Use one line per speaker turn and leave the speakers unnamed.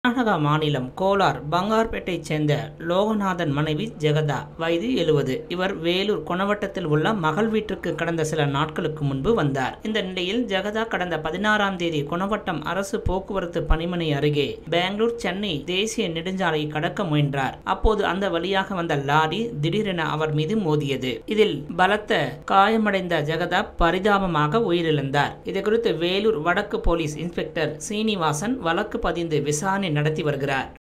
கர்நாடகா மாநிலம் கோலார் பங்கார்பேட்டைச் சேர்ந்த லோகநாதன் மனைவி ஜெகதா வயது எழுவது இவர் வேலூர் கொணவட்டத்தில் உள்ள மகள் வீட்டிற்கு கடந்த சில நாட்களுக்கு முன்பு வந்தார் இந்த நிலையில் ஜெகதா கடந்த பதினாறாம் தேதி கொணவட்டம் அரசு போக்குவரத்து பணிமனை அருகே பெங்களூர் சென்னை தேசிய நெடுஞ்சாலையை கடக்க முயன்றார் அப்போது அந்த வழியாக வந்த லாரி திடீரென அவர் மீது மோதியது இதில் பலத்த காயமடைந்த ஜெகதா பரிதாபமாக உயிரிழந்தார் இதுகுறித்து வேலூர் வடக்கு போலீஸ் இன்ஸ்பெக்டர் சீனிவாசன் வழக்கு பதிந்து விசாரணை நடத்தி வருகிறார்